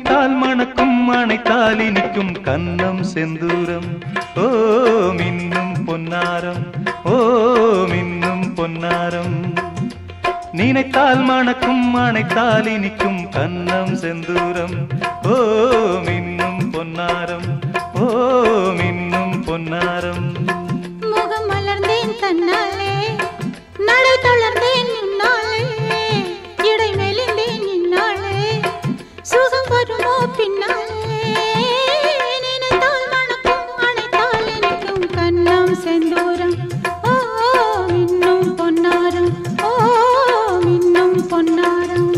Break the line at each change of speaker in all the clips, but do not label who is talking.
நினைத்தால் மணக்கும் அணைத்தால் இனிக்கும் கன்னம் செந்தூரம் ஓ மின்னும் பொன்னாரம் ஓ மின்னும் பொன்னாரம் நினைத்தால் மணக்கும் அணைத்தால் இனிக்கும் கன்னம் செந்தூரம் ஓ மின்னும் பொன்னாரம் ஓ மின்னும் பொன்னாரம்
முகம் மலர்ந்தேன் தன்னாலே நடை தளர்ந்தேன் முன்னாலே இடை மெலிந்தேன் இந்நாளே சுகம் வருமோ பின்னாலே நினைத்தால் மணக்கும் அணைத்தால் எனக்கும் கண்ணம் செந்தூரம் ஓ இன்னும் பொன்னாரம் ஓ இன்னும் பொன்னாரம்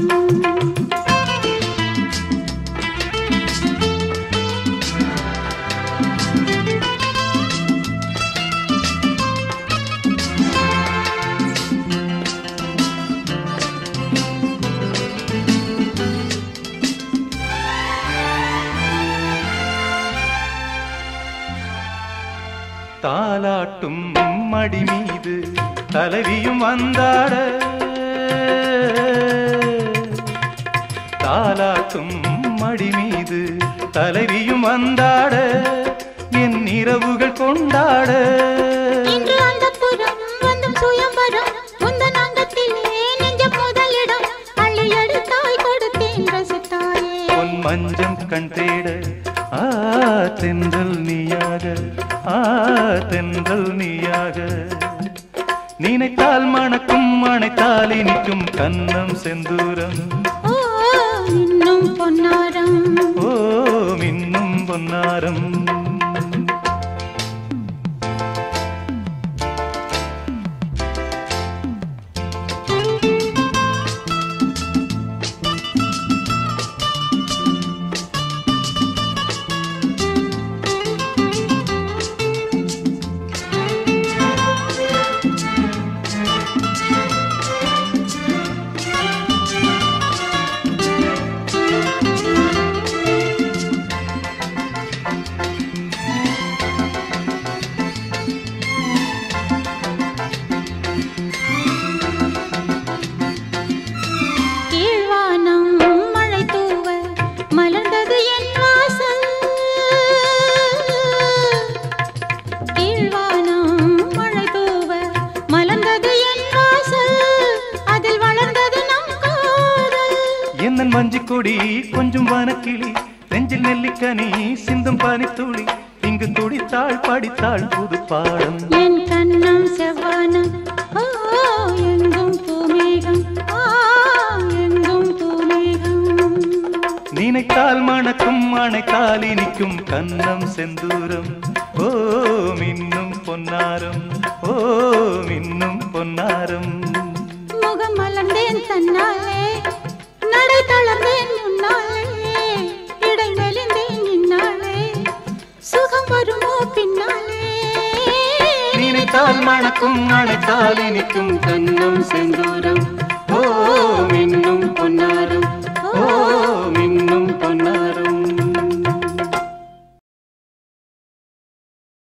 தாலாட்டும் மடி மீது தலைவியும் வந்தாட தாலாட்டும் மடி மீது தலைவியும் வந்தாட என் இரவுகள் கொண்டாட
இன்று அந்த புறம் வந்தும் சுயம்பரம் உந்தன் அங்கத்திலே நெஞ்ச முதலிடம் அள்ளி எடுத்தாய் கொடுத்தேன் ரசித்தாயே
பொன் மஞ்சம் கண் தேட ஆ தென்றல் நீயாக ஆ தென்றல் நீயாக நினைத்தால் மணக்கும் அணைத்தால் இனிக்கும் கன்னம் செந்தூரம்
ஓ இன்னும் பொன்னாரம்
ஓ மின்னும் பொன்னாரம்
கீழ்வானம் மழை தூவ மலர்ந்தது என் வாசல் கீழ்வானம் மழை தூவ மலர்ந்தது என் வாசல் அதில் வளர்ந்தது நம் காதல்
என்னன் மஞ்சி கொடி கொஞ்சம் வனக்கிளி நெஞ்சில் நெல்லிக்கனி சிந்தும் பனித்துளி இங்கு துடித்தாள் படித்தாள் புது பாடம்
என் கண்ணம் செவ்வானம் ஓ எங்கும் பூமேகம் ஆ எங்கும் பூமேகம்
நினைத்தால் மணக்கும் அணைத்தால் இனிக்கும் கன்னம் செந்தூரம் ஓ மின்னும் பொன்னாரம் ஓ மின்னும் பொன்னாரம்
முகம் மலர்ந்தேன் தன்னாலே நடை தளர்ந்தேன் முன்னாலே இடை மெலிந்தேன் இந்நாளே சுகம் வருமோ பின்னாலே
நினைத்தால் மணக்கும் அணைத்தால் இனிக்கும் கன்னம் செந்தூரம் ஓ மின்னும்